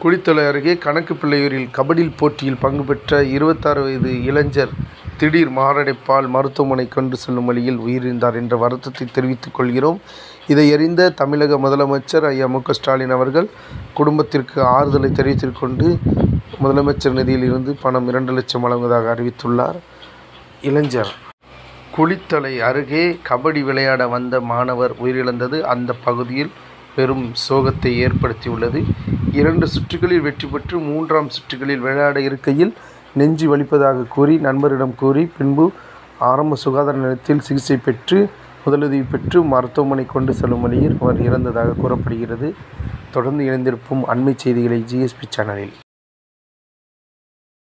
குளித்தலை அருகே கணக்குப்பிள்ளையூரில் கபடி போட்டியில் பங்கு பெற்ற இருபத்தாறு வயது இளைஞர் திடீர் மாரடைப்பால் மருத்துவமனை கொண்டு செல்லும் வழியில் உயிரிழந்தார் என்ற வருத்தத்தை தெரிவித்துக் கொள்கிறோம். இதையறிந்த தமிழக முதலமைச்சர் ஐயா மு. க. ஸ்டாலின் அவர்கள் குடும்பத்திற்கு ஆறுதலை தெரிவித்துக் கொண்டு முதலமைச்சர் நிதியில் இருந்து பணம் இரண்டு லட்சம் வழங்குவதாக அறிவித்துள்ளார். இளைஞர் குளித்தலை அருகே கபடி விளையாட வந்த மாணவர் உயிரிழந்தது அந்த பகுதியில் பெரும் சோகத்தை ஏற்படுத்தியுள்ளது. இரண்டு சுற்றுகளில் வெற்றி பெற்று மூன்றாம் சுற்றுகளில் விளையாட இருக்கையில் நெஞ்சு வலிப்பதாக கூறி நண்பரிடம் கூறி பின்பு ஆரம்ப சுகாதார நிலையத்தில் சிகிச்சை பெற்று முதலுதவி பெற்று மருத்துவமனை கொண்டு செல்லும் வழியில் அவர் இறந்ததாக கூறப்படுகிறது. தொடர்ந்து இணைந்திருப்போம் அண்மைச் செய்திகளை ஜி. எஸ். பி. சேனலில்.